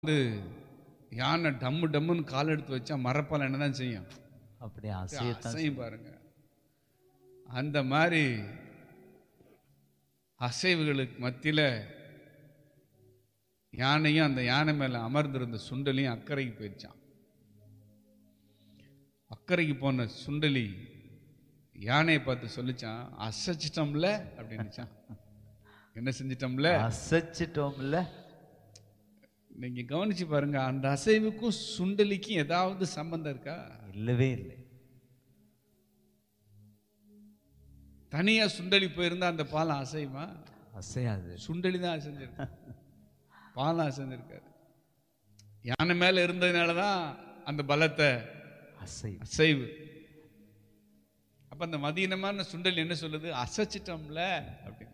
வந்து யானை டம்மு டம்முன்னு கால் எடுத்து வச்சா மரப்பால் என்ன தான் செய்யும் அப்படி அசையத்தான் அசையும் பாருங்க அந்த மாதிரி அசைவுகளுக்கு மத்தியில யானையும் அந்த யானை மேல அமர்ந்திருந்த சுண்டலியும் அக்கறைக்கு போயிடுச்சான் அக்கறைக்கு போன சுண்டலி யானையை பார்த்து சொல்லிச்சான் அசைச்சிட்டோம்ல அப்படின்னுச்சான் என்ன செஞ்சிட்டோம்ல அசைச்சிட்டோம்ல நீங்க கவனிச்சு பாருங்க அந்த அசைவுக்கும் சுண்டலிக்கும் ஏதாவது சம்பந்தம் இருக்கா இல்லவே இல்லை தனியா சுண்டலி போயிருந்தா அந்த பாலம் அசையுமா அசையாது சுண்டலி தான் அசைஞ்சிருக்கு பாலம் அசைஞ்சிருக்காரு யானை மேல இருந்ததுனால தான் அந்த பலத்தை அசை அசைவு அப்ப அந்த மதீனமான சுண்டல் என்ன சொல்லுது அசைச்சிட்டோம்ல அப்படின்னு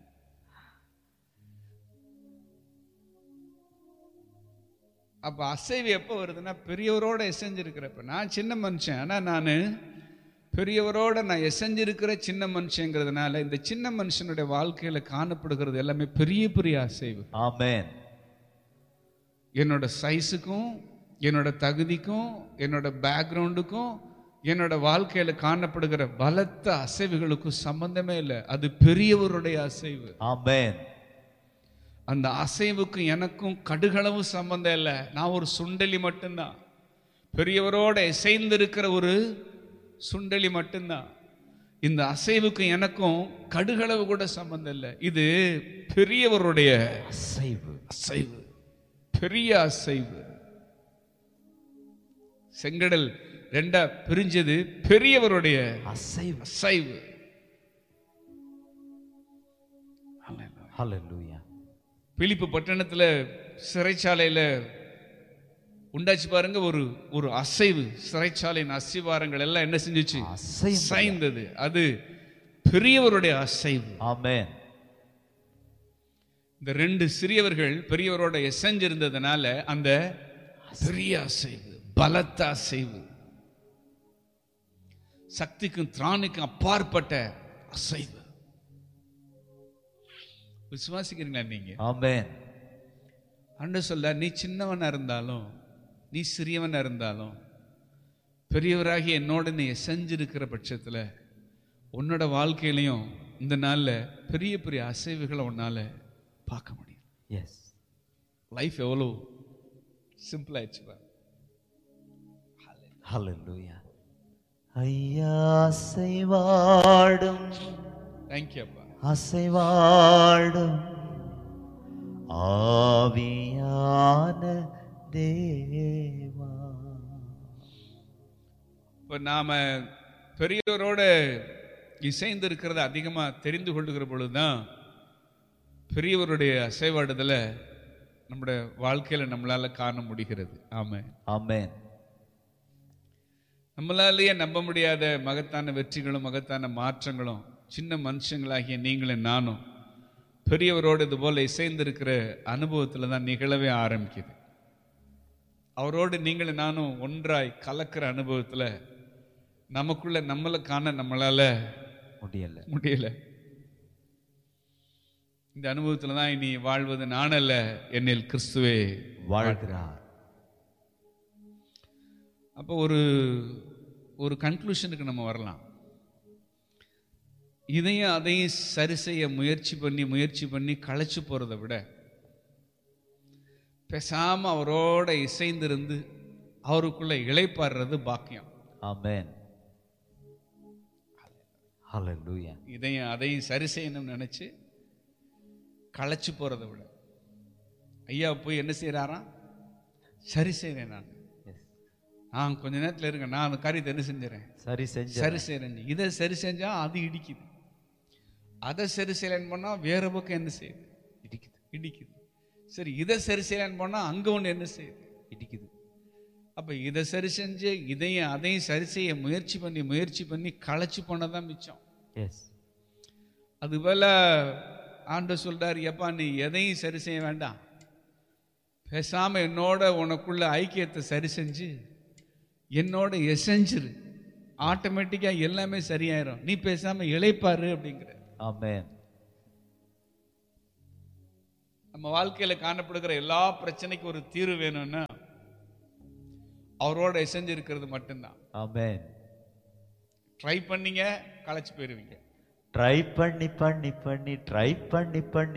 அப்ப அசைவு எப்போ வருதுன்னா பெரியவரோட எசைஞ்சிருக்கிறப்ப நான் சின்ன மனுஷன் ஆனா நான் பெரியவரோட நான் எசைஞ்சிருக்கிற சின்ன மனுஷங்கிறதுனால இந்த சின்ன மனுஷனுடைய வாழ்க்கையில காணப்படுகிறது எல்லாமே பெரிய பெரிய அசைவு ஆமென் என்னோட சைஸுக்கும் என்னோட தகுதிக்கும் என்னோட பேக்ரவுண்டுக்கும் என்னோட வாழ்க்கையில காணப்படுகிற பலத்த அசைவுகளுக்கும் சம்பந்தமே இல்லை அது பெரியவருடைய அசைவு ஆமென் அந்த அசைவுக்கும் எனக்கும் கடுகளவு சம்பந்தம் இல்லை நான் ஒரு சுண்டலி மட்டும்தான் பெரியவரோட இசைந்திருக்கிற ஒரு சுண்டலி மட்டும்தான் இந்த அசைவுக்கும் எனக்கும் கடுகளவு கூட சம்பந்தம் இல்லை இது பெரியவருடைய அசைவு அசைவு பெரிய அசைவு செங்கடல் ரெண்டா பிரிஞ்சது பெரியவருடைய அசைவு அசைவு ஹalleluya பிலிப்பு பட்டணத்துல சிறைச்சாலையில உண்டாச்சு பாருங்க ஒரு ஒரு அசைவு சிறைச்சாலையின் அசிவாரங்கள் எல்லாம் என்ன செஞ்சுச்சு அசைவு அசைந்தது அது பெரியவருடைய அசைவு ஆமென் இந்த ரெண்டு சிறியவர்கள் பெரியவரோட எசைஞ்சிருந்ததுனால அந்த பெரிய அசைவு பலத்த அசைவு சக்திக்கும் திராணிக்கும் அப்பாற்பட்ட அசைவு விசுவாசிக்கிறீங்களா நீங்க ஆமென் அன்று சொல்ல நீ சின்னவனா இருந்தாலும் நீ சிறியவனா இருந்தாலும் பெரியவராகி என்னோட நீ செஞ்சிருக்கிற பட்சத்துல உன்னோட வாழ்க்கையிலையும் இந்த நாள்ல பெரிய பெரிய அசைவுகளை உன்னால பார்க்க முடியும் எஸ் லைஃப் எவ்வளோ சிம்பிளாயிடுச்சு பாரு. ஹalleluya ஐயா அசைவாடும் Thank you அப்பா அசைவாடும் ஆவியான தேவா இப்போ நாம பெரியவரோட இசைந்து இருக்கிறத அதிகமா தெரிந்து கொள்ளுகிற பொழுதுதான் பெரியவருடைய அசைவாடுதலை நம்முடைய வாழ்க்கையில நம்மளால காண முடிகிறது ஆமா ஆமென் நம்மளாலேயே நம்ப முடியாத மகத்தான வெற்றிகளும் மகத்தான மாற்றங்களும் சின்ன மனுஷங்களாகிய நீங்களும் நானும் பெரியவரோடு இது போல இசைந்திருக்கிற அனுபவத்தில் தான் நிகழவே ஆரம்பிக்குது அவரோடு நீங்களும் நானும் ஒன்றாய் கலக்கிற அனுபவத்தில் நமக்குள்ள நம்மளை காண நம்மளால முடியல முடியல இந்த அனுபவத்தில் தான் இனி வாழ்வது நானல்ல என்னில் கிறிஸ்துவே வாழ்கிறார் அப்போ ஒரு ஒரு கன்க்ளூஷனுக்கு நம்ம வரலாம் இதையும் அதையும் சரி செய்ய முயற்சி பண்ணி முயற்சி பண்ணி களைச்சு போறதை விட பேசாம அவரோட இசைந்திருந்து அவருக்குள்ள இளைப்பாடுறது பாக்கியம் ஆமென் ஹalleluya இதையும் அதையும் சரி செய்யணும்னு நினைச்சு களைச்சு போறதை விட ஐயா போய் என்ன செய்யறாராம் சரி செய்றேன் நான் எஸ் நான் கொஞ்ச நேரத்தில் இருங்க நான் அந்த காரியத்தை என்ன செஞ்சுறேன் சரி செஞ்ச சரி செய்யறேன் இதை சரி செஞ்சா அது இடிக்குது அதை சரி செய்யலன்னு பண்ணா வேற பக்கம் என்ன செய்யுது இடிக்குது இடிக்குது சரி இதை சரி செய்யலன்னு பண்ணா அங்க ஒண்ணு என்ன செய்யுது இடிக்குது அப்ப இதை சரி செஞ்சு இதையும் அதையும் சரி செய்ய முயற்சி பண்ணி முயற்சி பண்ணி களைச்சு போனதான் மிச்சம் எஸ் அதுபோல ஆண்டு சொல்றாரு எப்பா நீ எதையும் சரி செய்ய வேண்டாம் பேசாம என்னோட உனக்குள்ள ஐக்கியத்தை சரி செஞ்சு என்னோட எசைஞ்சிரு ஆட்டோமேட்டிக்கா எல்லாமே சரியாயிரும் நீ பேசாம இளைப்பாரு அப்படிங்கிற ஆமென் நம்ம வாழ்க்கையில காணப்படுகிற எல்லா பிரச்சனைக்கும் ஒரு தீர்வு வேணும்னா அவரோட இசைஞ்சு இருக்கிறது மட்டும்தான் ஆமென் ட்ரை பண்ணீங்க களைச்சு போயிருவீங்க ட்ரை பண்ணி பண்ணி பண்ணி ட்ரை பண்ணி பண்ணி